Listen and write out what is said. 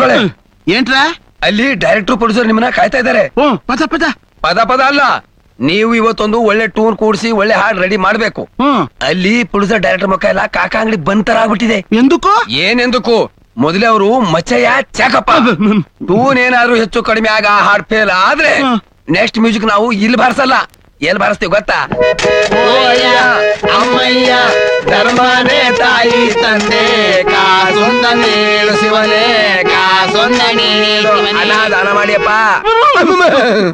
ಗುರುಗಳೇ ಏನ್ರ ಅಲ್ಲಿ ಡೈರೆಕ್ಟರ್ ಪ್ರೊಡ್ಯೂಸರ್ ನಿಮ್ಮನ್ನ ಕಾಯ್ತಾ ಇದ್ದಾರೆ ಓ ಪದ ಪದ ಪದ ಪದ ಅಲ್ಲ ನೀವು ಇವತ್ತೊಂದು ಒಳ್ಳೆ ಟೂರ್ ಕೂಡಿಸಿ ಒಳ್ಳೆ ಹಾಡ್ ರೆಡಿ ಮಾಡ್ಬೇಕು ಹ್ಮ್ ಅಲ್ಲಿ ಪ್ರೊಡ್ಯೂಸರ್ ಡೈರೆಕ್ಟರ್ ಮುಖ ಎಲ್ಲ ಕಾಕ ಅಂಗಡಿ ಬಂತರ ಆಗ್ಬಿಟ್ಟಿದೆ ಎಂದಕ್ಕೂ ಏನೆಂದಕ್ಕೂ ಮೊದಲೇ ಅವರು ಮಚ್ಚಯ್ಯ ಚಾಕಪ್ಪ ಟೂನ್ ಏನಾದ್ರೂ ಹೆಚ್ಚು ಕಡಿಮೆ ಆಗ ಹಾಡ್ ಫೇಲ್ ಆದ್ರೆ ಹ್ಮ್. ನೆಕ್ಸ್ಟ್ ಮ್ಯೂಸಿಕ್ ನಾವು ಇಲ್ಲಿ ಬಾರಿಸಲ್ಲ ಎಲ್ಲಿ ಬಾರಿಸ್ತೀವಿ ಗೊತ್ತಾ ಅಮ್ಮಯ್ಯ ಧರ್ಮನೇ ತಾಯಿ ತಂದೆ ಕಾಸೊಂದ ನೀಳು ಶಿವನೇ ಕಾಸೊಂದ ನೀಳು ಅನ್ನ ದಾನ ಮಾಡಿಯಪ್ಪ